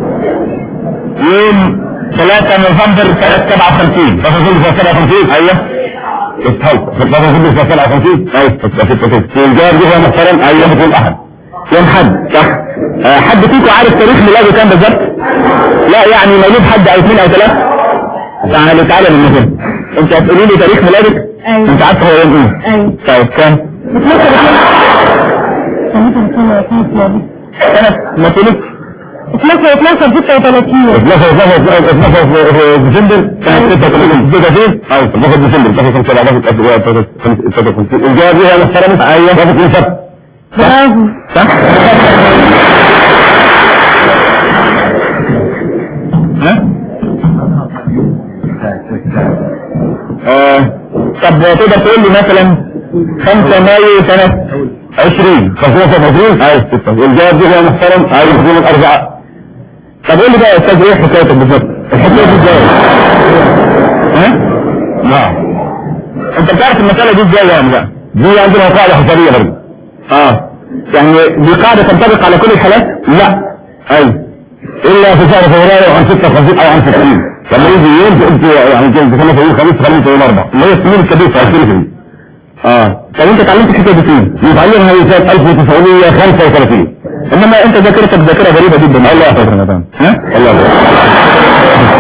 يوم 3 نوفمبر سنة 57 بس كل سنه 57 ايوه استحل بس كل سنه 57 ايوه الجواب ده هو محترم ايوه بكل احد يوم حد صح آه، حد فيكم عارف تاريخ ميلاده كام بالظبط؟ لا يعني مولود حد او اثنين او ثلاثة تعالى تعالى من مثل انت هتقولي لي تاريخ ميلادك؟ ايوه انت عارف هو يوم ايه؟ ايوه طيب كام؟ سنة ما تقولي 12 12 36 12 12 12 في ديسمبر سنه 36 36 ايوه 12 ديسمبر 12 53 الجواب ده هو محترم ايوه وافق يوم السبت برافو صح؟ ها؟ آه طب تقدر تقول لي مثلا 5 مايو سنة 20 25 ايوه الجواب دي هو محترم ايوه يوم الاربعاء طب قول لي بقى يا استاذ ايه حكايتك بالظبط الحكايه دي ازاي ها نعم انت بتعرف المساله دي ازاي يعني بقى دي عندنا قاعده حسابيه برضه اه يعني دي قاعده تنطبق على كل الحالات لا ايوه الا في شهر فبراير عن 56 او عن 60 لما يجي يوم انت يعني كنت سنه يوم خميس خليت يوم اربع اللي هي السنين الكبيره في 20 اه طب انت اتعلمت الحكايه دي فين يتعلمها سنه 1935 انما انت ذاكرتك ذاكره غريبه جدا الله يحفظك رمضان ها الله يحفظك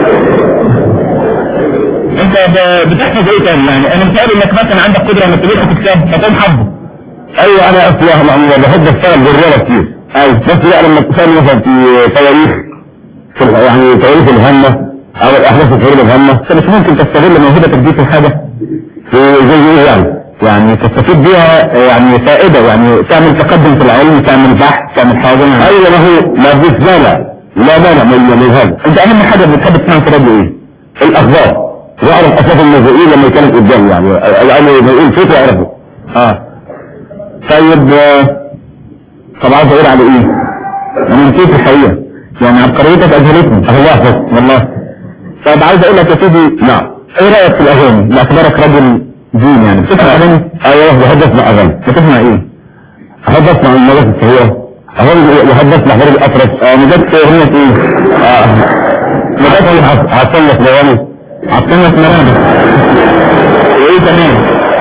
انت ب- بتحفظ ايه تاني يعني انا متهيألي انك مثلا عندك قدره انك تدخل في كتاب فتقوم حافظه ايوه انا اصلا معمول بحب اشتغل بالرياضه كتير ايوه بس لا لما تسال مثلا في تواريخ في ال- يعني تواريخ الهامه او الاحداث التاريخيه الهامه انت مش ممكن تستغل موهبتك دي في حاجه في زي ايه يعني يعني تستفيد بيها يعني فائده يعني تعمل تقدم في العلم تعمل بحث تعمل حاجه يعني. ايوه ما هو ما فيش مانع لا مانع من من هذا انت اهم حاجه بتحب تسمع في الراديو ايه؟ الاخبار واعرف اصوات المذيعين لما يتكلم قدامي يعني يعني لما يقول صوته اعرفه اه طيب آه، طب عايز اقول على ايه؟ انا نسيت الحقيقه يعني عبقريتك اذهلتني الله يحفظك والله طب عايز اقول لك يا سيدي نعم ايه رايك في الاغاني؟ باعتبارك راجل دين يعني بتسمع اغاني؟ ايوه بحب اسمع اغاني بتسمع ايه؟ احب اسمع المدارس الصغيره احب احب اسمع فريد الاطرش اه نجات اغنيه ايه؟ اه مدارس هتصلح لواني عطلنا مرابط وايه كمان؟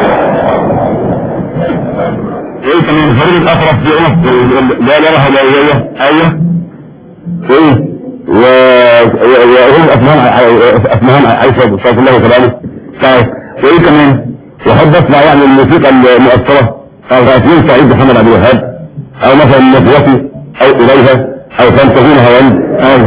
ايه كمان فريد الاطرش دي اغنيه لا لا لا لا ايوه ايه و واغنيه اسمهان اسمهان عايشه صلى الله عليه طيب وايه كمان؟ واحب اسمع يعني الموسيقى المؤثره او غازين سعيد محمد عبد الوهاب او مثلا نبوتي او اليها او فانتظين هوان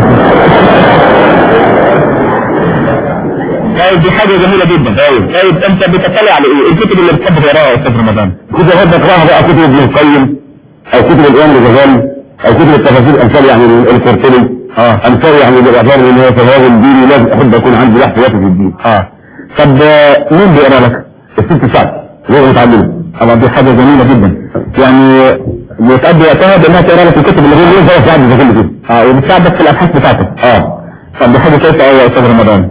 طيب دي حاجه جميله جدا طيب انت بتطلع على ايه؟ الكتب اللي بتحب تقراها يا استاذ رمضان كنت احب اقراها بقى كتب ابن القيم او كتب الامام الغزالي او كتب التفاسير امثال يعني القرطبي اه امثال يعني باعتبار ان هو فهو الديني لازم احب اكون عندي بحث في الدين اه طب آه، مين بيقرا لك؟ الست سعد غير متعلمه طبعا دي حاجه جميله جدا يعني بتقضي وقتها بانها تقرا لك الكتب اللي غير غير ليه هو سعد ده كله كده اه وبتساعدك في الابحاث بتاعتك اه طب دي حاجه كويسه قوي يا استاذ رمضان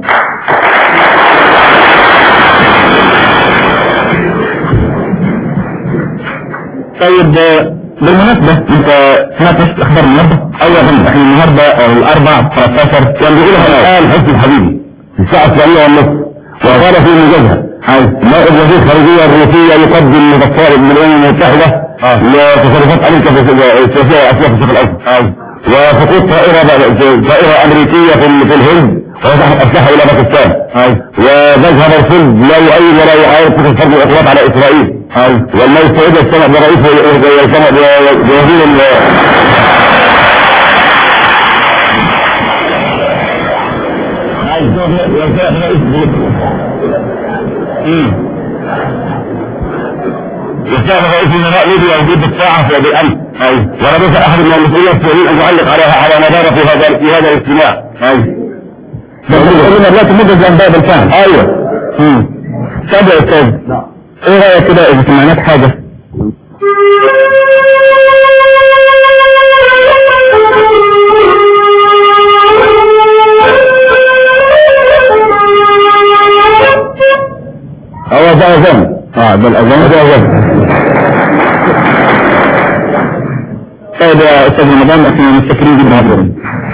طيب آه، بالمناسبة انت سمعت نفس اخبار النهارده؟ ايوه يا فندم احنا النهارده آه، الاربع 13 كان بيقولها الان حسن حبيبي الساعه الثانيه والنصف وقال في موجزها نائب وزير الخارجيه الروسيه يقدم مذكره من الامم المتحده آه. لتصرفات امريكا في السياسيه واسيا في الشرق الاوسط وسقوط طائره طائره امريكيه في في الهند وفتحت اسلحه الى باكستان ومذهب الفرد لا يؤيد ولا يعارض فكره فرض الاطلاق على اسرائيل والما يستعيد السمع برئيس ويسمع بوزير ال- يستعمل رئيس وزراء ليبيا وجود الساعة في بالأمس ولم يسأل أحد من المسؤولين السوريين أن يعلق عليها على مدار في هذا في هذا الاجتماع بس بتقول لنا دلوقتي مدة الانباء بالفعل ايوه طب يا استاذ ايه رايك كده اذا سمعناك حاجه هو ده أذان اه ده الاذان ده أذان طيب يا استاذ رمضان احنا متشكرين جدا حضرتك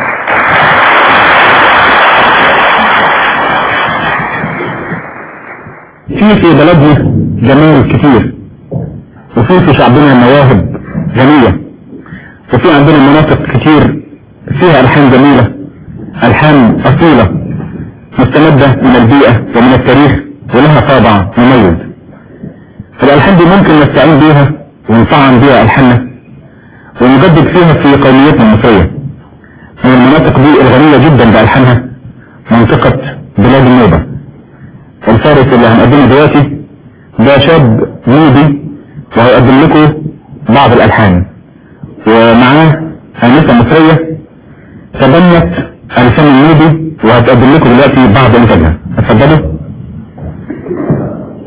في في بلدنا جمال كتير وفي في شعبنا مواهب غنية وفي عندنا مناطق كتير فيها ألحان جميلة ألحان أصيلة مستمدة من البيئة ومن التاريخ ولها طابع مميز الألحان دي ممكن نستعين بيها ونطعم بيها ألحاننا ونجدد فيها في قوميتنا المصرية من المناطق دي الغنية جدا بألحانها منطقة بلاد النوبة الفارس اللي هنقدمه دلوقتي ده شاب نوبي وهيقدم لكم بعض الألحان ومعاه هندسة مصرية تبنت ألحان النوبي وهتقدم لكم دلوقتي بعض إنتاجها اتفضلوا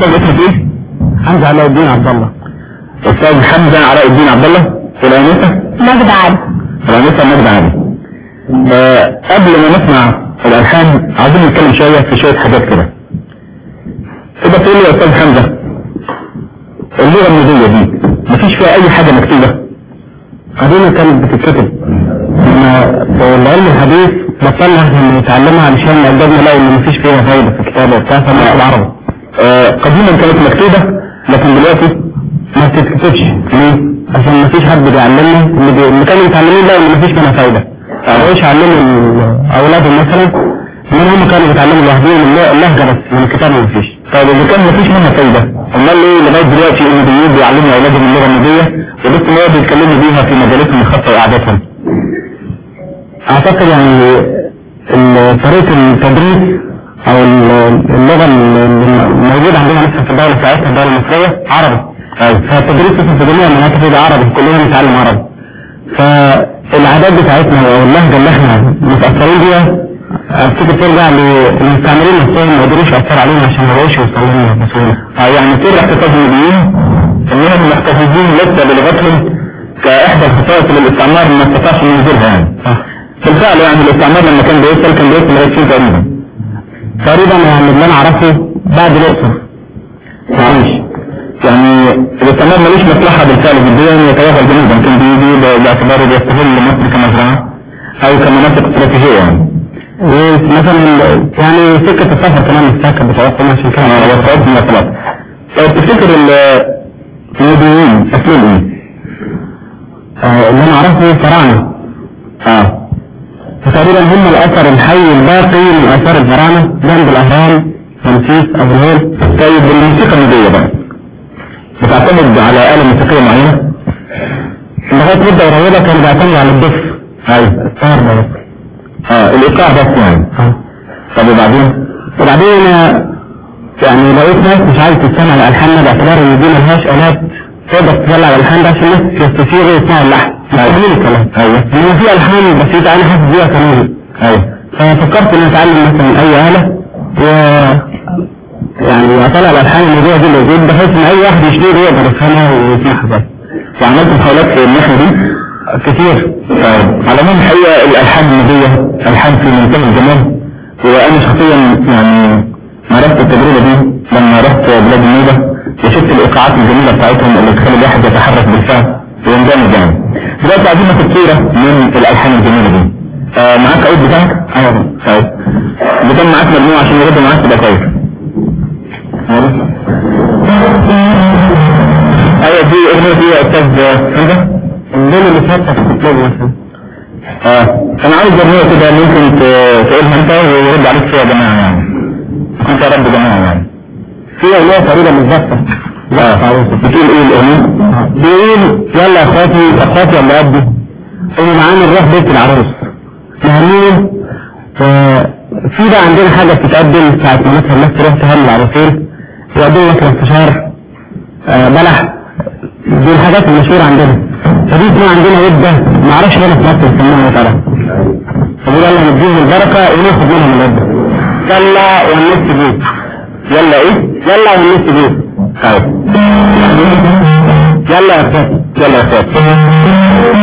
الاستاذ اسمه ايه؟ حمزة علاء الدين عبد الله استاذ حمزة علاء الدين عبد الله في الانسة مجد علي الانسة مجد علي آه، قبل ما نسمع الالحان عايزين نتكلم شوية في شوية حاجات كده تقدر تقول لي يا استاذ حمزة اللغة النبية دي مفيش فيها اي حاجة مكتوبة قديمة كانت بتتكتب احنا في العلم الحديث بطلنا احنا نتعلمها علشان قدرنا نلاقي ان مفيش فيها فايدة في الكتابة وبتاع فما العربي آه، قديما كانت مكتوبة لكن دلوقتي ما بتتكتبش ليه؟ عشان مفيش حد بيعلمنا اللي, بي... اللي كانوا متعلمين لقوا ان مفيش منها فايدة ما بقوش يعلموا ال- اولادهم مثلا ان هم كانوا بيتعلموا لوحدهم الل- اللهجة بس من الكتاب مفيش طيب اذا كان مفيش منها فايدة امال ليه لغاية دلوقتي النبيين بيعلموا اولادهم اللغة النبية ولسه ما بيتكلموا بيها في مجالاتهم الخاصة وقعداتهم اعتقد يعني ال- طريقة التدريس او ال- اللغة الموجودة عندنا مثلا في الدولة بتاعتنا الدولة المصرية عربي فالتدريس مثلا في جميع المناطق ده عربي كلنا بنتعلم عربي فالعادات بتاعتنا او اللهجة اللي احنا متأثرين بيها افتكر ترجع للمستعمرين نفسهم ما قدروش يأثروا علينا عشان ما بقوش يوصلوا لنا بسهولة اه يعني سر احتفاظ النبيين انهم محتفظين لسه بلغتهم كاحدى الخصائص للاستعمار ما استطاعش من نزولها يعني بالفعل يعني الاستعمار لما كان بيوصل كان بيوصل لغايه فين تقريبا تقريبا يعني اللي انا اعرفه بعد الاقصر معلش يعني الاستعمار ملوش مصلحه بالفعل جديا يتوغل جنوبا كان بيجي ب- باعتباره بيستغل مصر كمزرعه او كمناطق استراتيجيه يعني ومثلا ال- يعني سكة السفر كمان السكة بتوصل عشان كده اه وصلت من الصلاه طيب تفتكر ال- النبيين اصلهم ايه؟ آه، اللي انا اعرفه فراعنة اه فتقريبا هم الاثر الحي الباقي من اثار الفراعنة جنب الاهرام رمسيس ابو الهول طيب الموسيقى النبية بقى بتعتمد على آلة موسيقية معينة لغاية مدة قريبة كانوا بيعتمدوا على الدف ايوه الطار ده بس اه الايقاع بس يعني آه. طب وبعدين وبعدين انا يعني لقيت ناس مش عايز تستمع لألحاننا باعتبار ان دي ملهاش آلات تقدر تطلع الألحان ده عشان الناس يستسيغوا يسمعوا اللحن مش فاهمين الكلام ايوه انما في ألحان بسيطة انا حاسس بيها كمان ايوه ففكرت ان اتعلم مثلا اي آلة و يعني اطلع الالحان الموضوع دي موجود بحيث ان اي واحد يشتري يقدر يفهمها ويسمعها بس وعملت محاولات في الناحية دي كتير طيب على العموم الحقيقة الألحان النبية ألحان في منتهى الجمال وأنا شخصيا يعني عرفت التجربة دي لما رحت بلاد النوبة وشفت الإيقاعات الجميلة بتاعتهم اللي تخلي الواحد يتحرك بالفعل وينجمد يعني دلوقتي عايزين ناخد صورة من الألحان الجميلة دي آه معاك عود بتاعك؟ أيوة طيب بكون معاك مجموعة عشان يرد معاك تبقى كويس ايوه دي اغنية دي يا استاذ حمزة الليل اللي فات كنت بتلاقي مثلا اه انا عايز اغنية كده ممكن ت- تقولها انت ويرد عليك فيها جماعة يعني انت رب جماعة يعني في اغنية تقريبا بالظبط اه بتقول ايه الاغنية؟ بيقول يلا يا اخواتي اخواتي اللي قدي قوموا معانا نروح بيت العروس نهنيهم في بقى عندنا حاجة بتتقدم ساعة ما مثلا الناس تروح تهني العروسين يقدموا مثلا فشار آه، بلح دي الحاجات المشهورة عندنا فدي اسمها عندنا ودة ما اعرفش هنا في مصر يسموها ايه ترى فبيقول يلا نديهم البركة وناخد منهم الودة يلا والناس تجيب يلا ايه؟ يلا والناس تجيب طيب يلا يا اخواتي يلا يا اخوات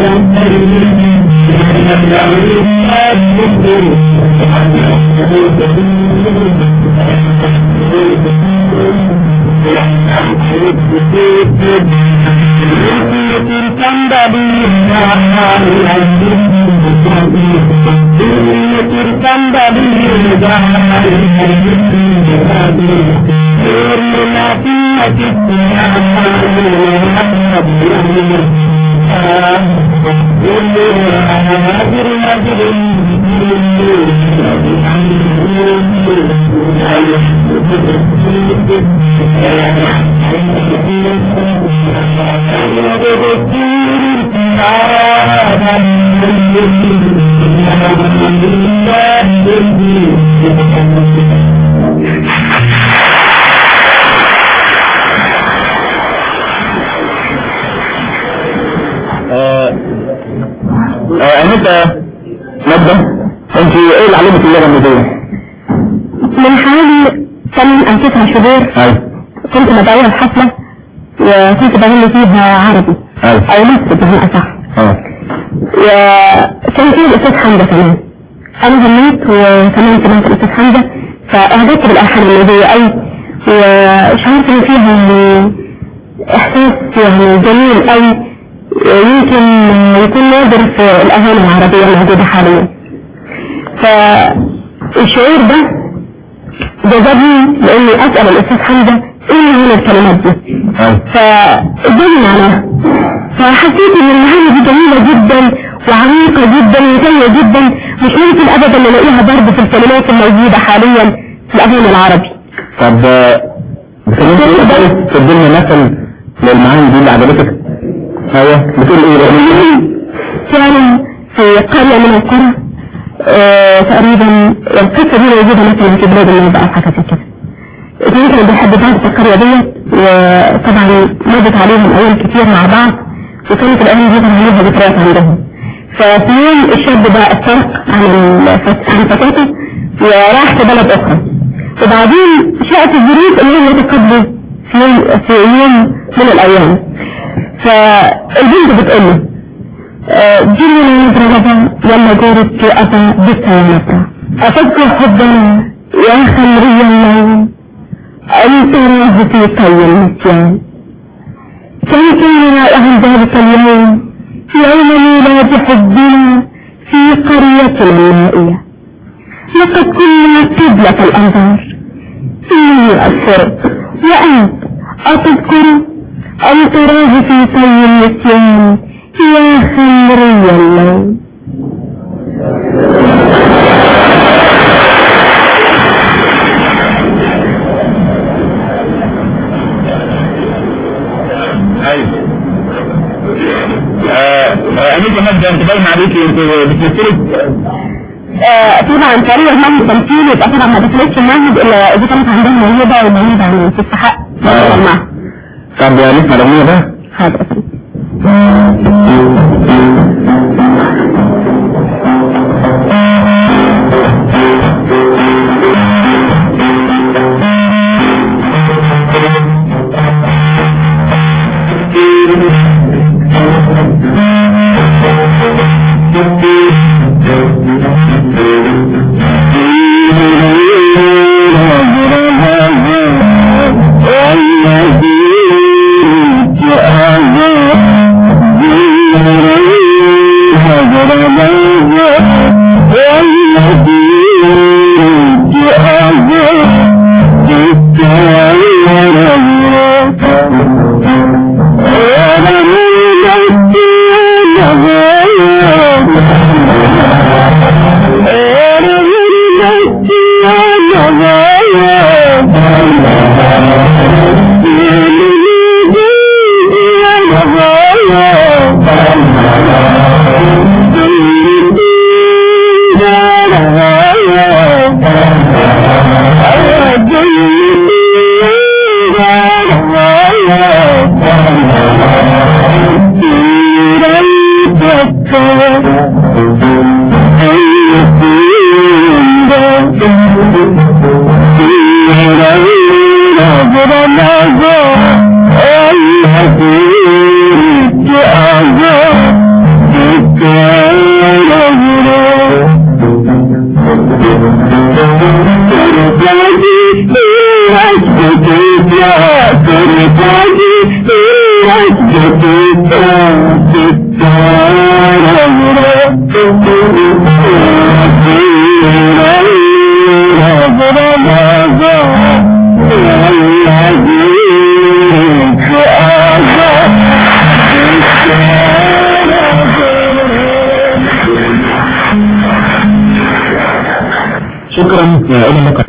انت نبدأ انت ايه اللي علمك اللغة الانجليزية؟ من حوالي ثمان أو تسع شهور ايوه كنت بدأوها الحفلة وكنت بغني فيها عربي ايوه أو نص بمعنى أصح اه وكان فيها الأستاذ حمزة كمان أنا غنيت وكمان سمعت الأستاذ حمزة فأهدت بالألحان النبوية أوي وشعرت إن فيها يعني إحساس يعني جميل أوي يمكن يكون نادر في الأغاني العربية الموجودة حاليا فالشعور ده جذبني لاني اسأل الاستاذ حمزة ايه معنى الكلمات دي ايوه فاداني معناها فحسيت ان المعاني دي جميلة جدا وعميقة جدا وجميلة جدا مش ممكن ابدا نلاقيها برضه في الكلمات الموجودة حاليا في الاغاني العربي طب بتقول تدينا مثل للمعاني دي اللي عجبتك ايوه بتقول ايه بقى؟ كان في قرية من القرى آه، تقريبا القصة دي موجودة مثلا في بلاد النوبة أو حاجة زي كده كان كانوا بيحددوها في القرية ديت وطبعا مضت عليهم أيام كتير مع بعض وكانت الأيام دي طبعا ليها ذكريات عندهم ففي يوم الشاب ده افترق عن الفت... عن فتاته وراح في بلد أخرى وبعدين شاءت الظروف إنهم يتقابلوا في يوم في يوم من الأيام فالبنت بتقول له جيني نظرة لبا ولا جارت أبا بك يا نظرة أفكر حبا يا خمري اللون أنت راه في طي النسيان كم كان رائعا ذلك اليوم يوم ميلاد حبنا في قريتنا المائية لقد كنا قبلة الأنظار إني أذكرك وأنت أتذكر أن تراه في طي النسيان يا خمري اللون ايوه انت مبدا انت باين عليكي انت بتمثلي آه، طبعا طريقة المعهد التمثيل يبقى طبعا ما دخلتش المعهد الا اذا كانت عندها موهبة وموهبة يعني تستحق تدخل المعهد طب نسمع الاغنيه بقى حاضر Yeah. شكرا يا إلى اللقاء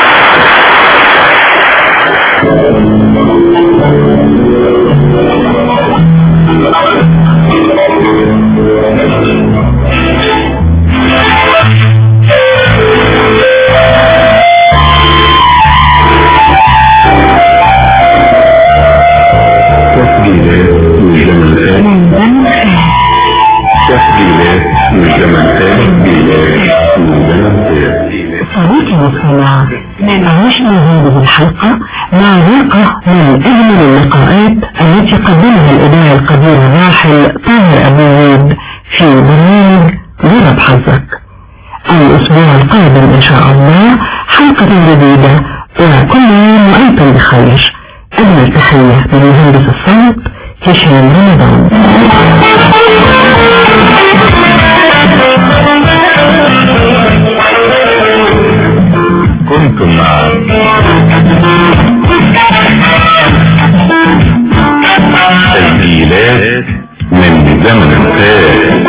تسجيلات مجتمع الآن تسجيلات مجتمع الآن تسجيلات مجتمع الآن صديقي المستمع عشنا هذه الحلقة مع ورقة من أجمل اللقاءات التي قدمها الإذاعي القدير الراحل طاهر أبو زيد في برنامج جرب حظك الأسبوع القادم إن شاء الله حلقة جديدة وكل يوم وأنتم بخير أجمل تحية من مهندس الصوت هشام رمضان كنتم مع تسجيلات من زمن فات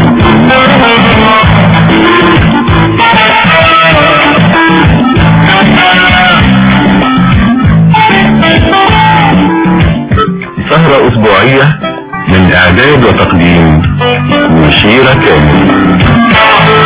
سهرة أسبوعية من إعداد وتقديم مشيرة كامل